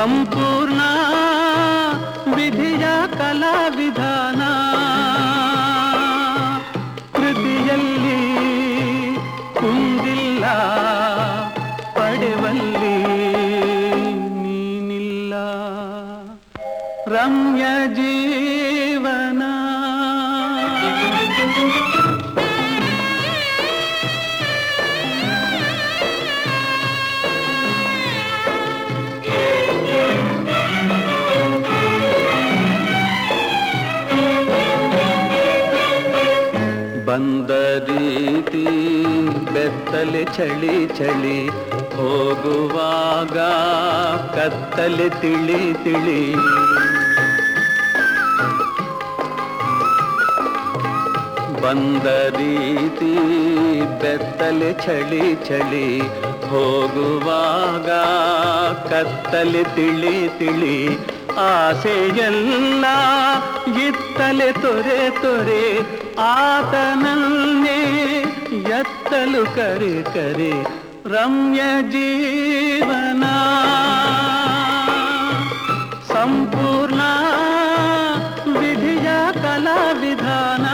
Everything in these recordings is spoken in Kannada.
ಸಂಪೂರ್ಣ ವಿಧಿಯ ಕಲಾ ವಿಧಾನ ಕೃತಿಯಲ್ಲಿ ಕುಂದಿಲ್ಲ ಪಡೆವಲ್ಲಿ ನೀನಿಲ್ಲ ರಮ್ಯ ಜೀವನ ಬಂದ ರೀತಿ ಬೆತ್ತಲೆ ಚಳಿ ಚಳಿ ಹೋಗುವಾಗ ಕತ್ತಲೆ ತಿಳಿ ತಿಳಿ ಬಂದ ರೀತಿ ಬೆತ್ತಲೆ ಚಳಿ ಚಳಿ ಹೋಗುವಾಗ ಕತ್ತಲೆ ತಿಳಿ ತಿಳಿ ಆಸೆಯೆಲ್ಲ ಇತ್ತಲೆ ತೊರೆ ತೊರೆ ಆತನನ್ನೇ ಎತ್ತಲು ಕರೆ ಕರೆ ರಮ್ಯ ಜೀವನ ಸಂಪೂರ್ಣ ವಿಧಿಯ ಕಲಾ ವಿಧಾನ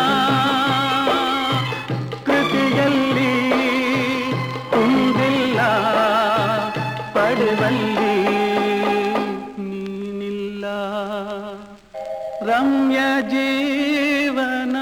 ಕೃತಿಯಲ್ಲಿ ಕುಂದಿಲ್ಲ ಪಡೆವಲ್ಲಿ ನೀನಿಲ್ಲ ರಮ್ಯ ಜೀವನ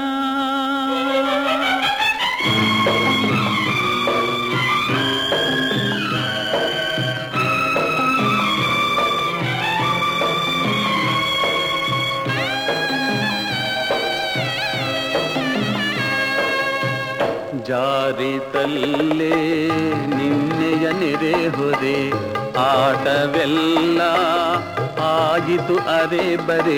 ಜಾರಿತಲ್ಲೇ ನಿನ್ನೆಯ ನೆರೆ ಹೊರೆ ಆಟವೆಲ್ಲ ಆಗಿತು ಅರೆ ಬರೆ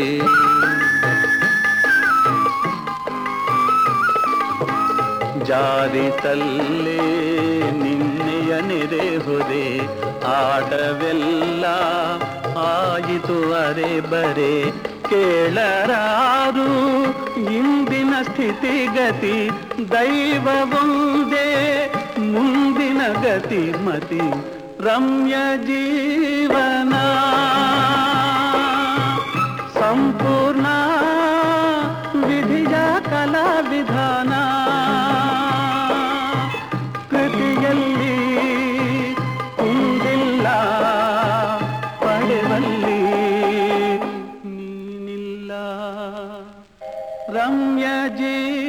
ಜಾರಿತಲ್ಲೇ ನಿನ್ನೆಯ ನೆರೆ ಹೊರೆ ಆಟವೆಲ್ಲ ಆಯಿತು ಅರೆ ಬರೆ ಕೇಳರಾರು ಇಂದಿನ ಸ್ಥಿತಿಗತಿ ದೈವವೊಂದೇ ಮುಂದಿನ ಗತಿ ಮತಿ ರಮ್ಯ ಜೀವನ ಸಂಪೂರ್ಣ ವಿಧಿಯ ಕಲಾ ವಿಧಾನ ಕೃತಿಯಲ್ಲಿ ಕುಂದಿಲ್ಲ ಪಡೆವಲ್ಲಿ ನೀನಿಲ್ಲ ರಮ್ಯ ಜೀ